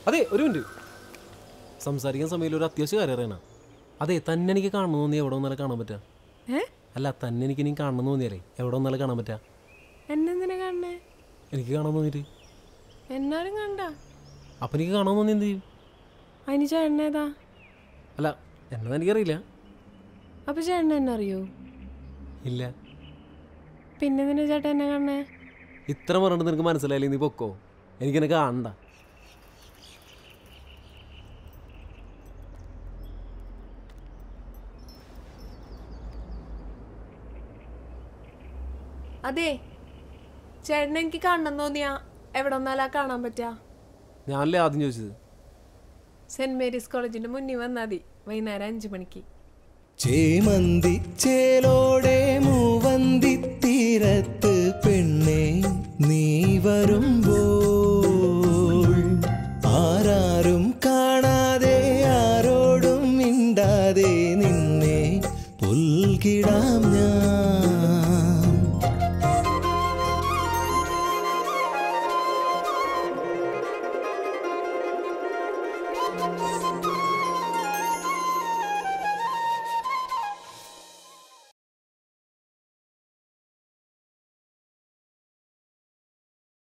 അതെ ഒരു മിനിറ്റ് സംസാരിക്കാൻ സമയത്ത് ഒരു അത്യാവശ്യ കാര്യം അറിയണ അതെ തന്നെ എനിക്ക് കാണണം തോന്നി എവിടെ ഒന്നാലും കാണാൻ പറ്റാ ഏ അല്ല തന്നെ എനിക്ക് ഇനി കാണണം തോന്നിയാലേ എവിടെ ഒന്നാലും കാണാൻ പറ്റാ എന്നെന്തിനാ കാണണേ എനിക്ക് കാണാൻ തോന്നിയിട്ട് എന്നാലും കണ്ട അപ്പം എനിക്ക് കാണാൻ തോന്നി എന്ത് ചെയ്യും അതിന് ചേട്ടൻ ഏതാ അല്ല എന്നതാ എനിക്കറിയില്ല അപ്പൊ ചേട്ടൻ എന്നെ അറിയോ ഇല്ല പിന്നെ എന്തിനാ ചേട്ടൻ എന്നെ കാണണേ ഇത്ര പറഞ്ഞിട്ട് നിനക്ക് മനസ്സിലായില്ലേ നീ പൊക്കോ എനിക്കെന്നെ കാണണ്ട അതെ ചേട്ടൻ എനിക്ക് കാണണം തോന്നിയാ എവിടെ ഒന്നാലാ കാണാൻ പറ്റാ ഞാനല്ലേ ആദ്യം ചോദിച്ചത് സെന്റ് മേരീസ് കോളേജിന്റെ മുന്നിൽ വന്നാൽ മതി വൈകുന്നേരം അഞ്ചു മണിക്ക് ചേമന്തി ചേലോ